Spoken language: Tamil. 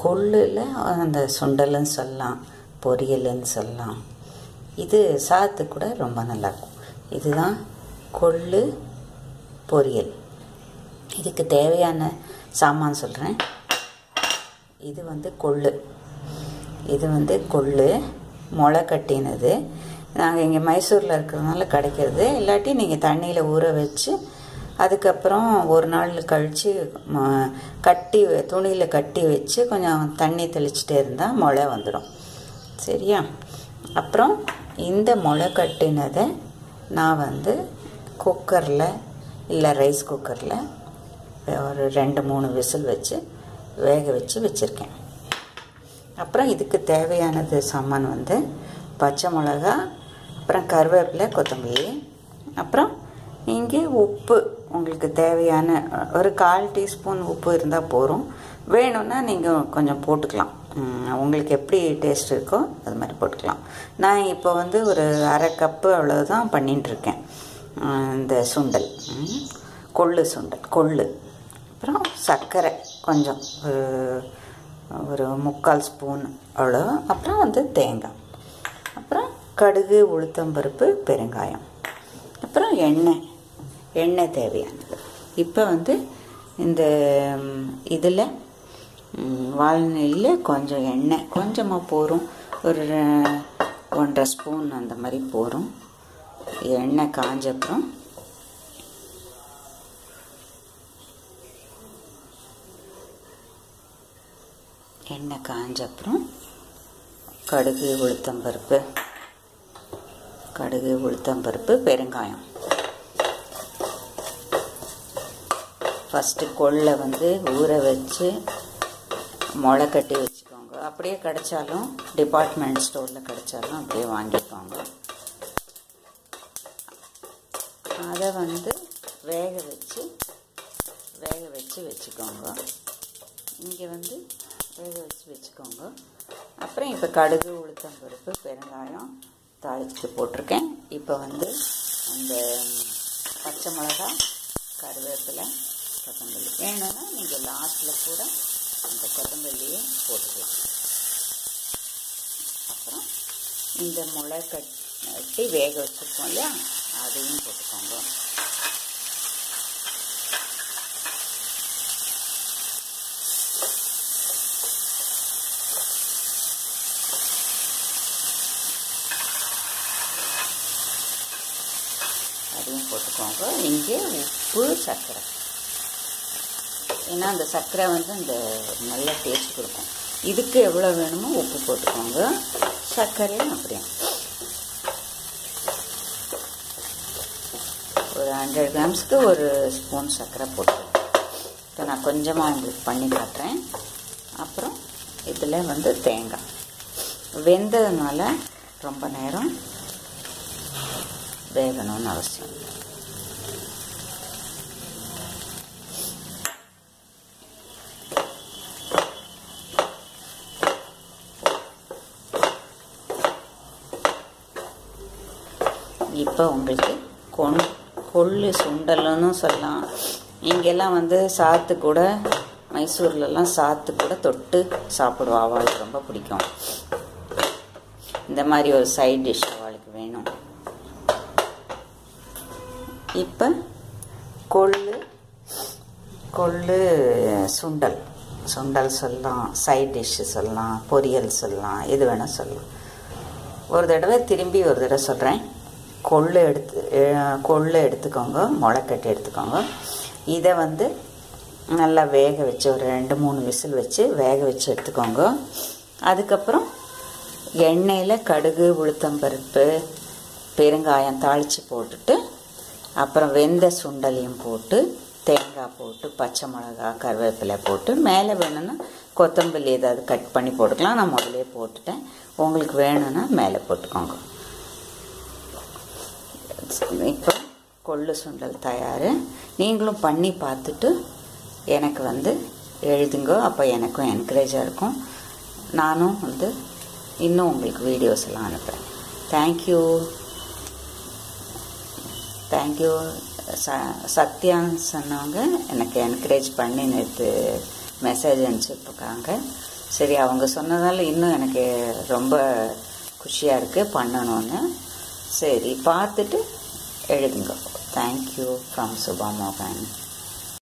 கொள்ளில் அந்த சுண்டல்னு சொல்லலாம் பொரியல்னு சொல்லலாம் இது சாதத்துக்கு கூட ரொம்ப நல்லாயிருக்கும் இதுதான் கொள்ளு பொரியல் இதுக்கு தேவையான சாமான் சொல்கிறேன் இது வந்து கொள்ளு இது வந்து கொள்ளு முளை கட்டினது நாங்கள் இங்கே மைசூரில் இருக்கிறதுனால கிடைக்கிறது இல்லாட்டி நீங்கள் தண்ணியில் ஊற வச்சு அதுக்கப்புறம் ஒரு நாள் கழித்து கட்டி துணியில் கட்டி வச்சு கொஞ்சம் தண்ணி தெளிச்சிட்டே இருந்தால் முளை வந்துடும் சரியா அப்புறம் இந்த முளை கட்டினதை நான் வந்து குக்கரில் இல்லை ரைஸ் குக்கரில் ஒரு ரெண்டு மூணு விசில் வச்சு வேக வச்சு வச்சுருக்கேன் அப்புறம் இதுக்கு தேவையானது சாமான் வந்து பச்சை மிளகா அப்புறம் கருவேப்பிலை கொத்தமல்லி அப்புறம் இங்கே உப்பு உங்களுக்கு தேவையான ஒரு கால் டீஸ்பூன் உப்பு இருந்தால் போதும் வேணும்னா நீங்கள் கொஞ்சம் போட்டுக்கலாம் உங்களுக்கு எப்படி டேஸ்ட் இருக்கோ அது மாதிரி போட்டுக்கலாம் நான் இப்போ வந்து ஒரு அரை கப்பு அவ்வளோதான் பண்ணிட்டுருக்கேன் இந்த சுண்டல் கொள்ளு சுண்டல் கொள்ளு அப்புறம் சர்க்கரை கொஞ்சம் ஒரு ஒரு முக்கால் ஸ்பூன் அவ்வளோ அப்புறம் வந்து தேங்காய் அப்புறம் கடுகு உளுத்தம்பருப்பு பெருங்காயம் அப்புறம் எண்ணெய் எண்ணெய் தேவையானது இப்போ வந்து இந்த இதில் வால்நெல்லில் கொஞ்சம் எண்ணெய் கொஞ்சமாக போகும் ஒரு ஒன்றரை ஸ்பூன் அந்த மாதிரி போகும் எண்ணெய் காஞ்சப்புறம் எண்ணெய் காஞ்சப்புறம் கடுகு உளுத்தம்பருப்பு கடுகு உளுத்தம்பருப்பு பெருங்காயம் ஃபஸ்ட்டு கொள்ளை வந்து ஊற வச்சு முளை கட்டி வச்சுக்கோங்க அப்படியே கிடைச்சாலும் டிபார்ட்மெண்ட் ஸ்டோரில் கிடைச்சாலும் அப்படியே வாங்கிக்கோங்க அதை வந்து வேக வச்சு வேக வச்சு வச்சுக்கோங்க இங்கே வந்து வேக வச்சு வச்சுக்கோங்க அப்புறம் இப்போ கடுகு உளுத்தம் பருப்பு பெருங்காயம் தாளிச்சுட்டு போட்டிருக்கேன் இப்போ வந்து அந்த பச்சை மிளகா கருவேப்பிலை கொத்தமல்லி வேணும்னா நீங்கள் லாஸ்ட்டில் கூட அந்த கொத்தமல்லியை போட்டுக்கலாம் அப்புறம் இந்த முளை கட்டி வேக வச்சுருக்கோம் இல்லையா அதையும் போட்டுக்கோங்க அதையும் போட்டுக்கோங்க இங்கே உப்பு சர்க்கரை ஏன்னா அந்த சர்க்கரை வந்து அந்த நல்ல டேஸ்ட் கொடுக்கும் இதுக்கு எவ்வளோ வேணுமோ உப்பு போட்டுக்கோங்க சர்க்கரையும் அப்படியே ஒரு ஹண்ட்ரட் கிராம்ஸ்க்கு ஒரு ஸ்பூன் சர்க்கரை போட்டுருவேன் இப்போ நான் கொஞ்சமாக உங்களுக்கு பண்ணி காட்டுறேன் அப்புறம் இதில் வந்து தேங்காய் வெந்ததுனால ரொம்ப நேரம் வேகணும்னு அவசியம் இப்போ உங்களுக்கு கொண் கொள்ளு சுண்டல்னு சொல்லலாம் இங்கெல்லாம் வந்து சாத்து கூட மைசூர்லலாம் சாத்து கூட தொட்டு சாப்பிடுவா அவளுக்கு ரொம்ப பிடிக்கும் இந்த மாதிரி ஒரு சைட் டிஷ் அவளுக்கு வேணும் இப்போ கொள்ளு கொள்ளு சுண்டல் சுண்டல் சொல்லலாம் சைட் டிஷ்ஷு சொல்லலாம் பொரியல் சொல்லலாம் எது வேணால் சொல்லலாம் ஒரு தடவை திரும்பி ஒரு தடவை சொல்கிறேன் கொள்ளு எடுத்து கொள்ளு எடுத்துக்கோங்க முளைக்கட்டி எடுத்துக்கோங்க இதை வந்து நல்லா வேக வச்சு ஒரு ரெண்டு மூணு விசில் வச்சு வேக வச்சு எடுத்துக்கோங்க அதுக்கப்புறம் எண்ணெயில் கடுகு உளுத்தம்பருப்பு பெருங்காயம் தாளித்து போட்டுட்டு அப்புறம் வெந்த சுண்டலையும் போட்டு தேங்காய் போட்டு பச்சை மிளகா கருவேப்பிலை போட்டு மேலே வேணும்னா கொத்தமல்லி ஏதாவது கட் பண்ணி போட்டுக்கலாம் நான் முதலே போட்டுட்டேன் உங்களுக்கு வேணும்னா மேலே போட்டுக்கோங்க இப்போ கொள்ளு சுண்டல் தயார் நீங்களும் பண்ணி பார்த்துட்டு எனக்கு வந்து எழுதுங்க அப்போ எனக்கும் என்கரேஜாக இருக்கும் நானும் வந்து இன்னும் உங்களுக்கு வீடியோஸ் எல்லாம் அனுப்புகிறேன் தேங்க்யூ தேங்க்யூ ச சத்யான்னு சொன்னவங்க எனக்கு என்கரேஜ் பண்ணி நேற்று மெசேஜ் அனுப்பிச்சிருக்காங்க சரி அவங்க சொன்னதால் இன்னும் எனக்கு ரொம்ப குஷியாக இருக்குது பண்ணணும்னு சரி பார்த்துட்டு எழுதுங்க தேங்க்யூ ஃப்ரம் சுபா மோகன்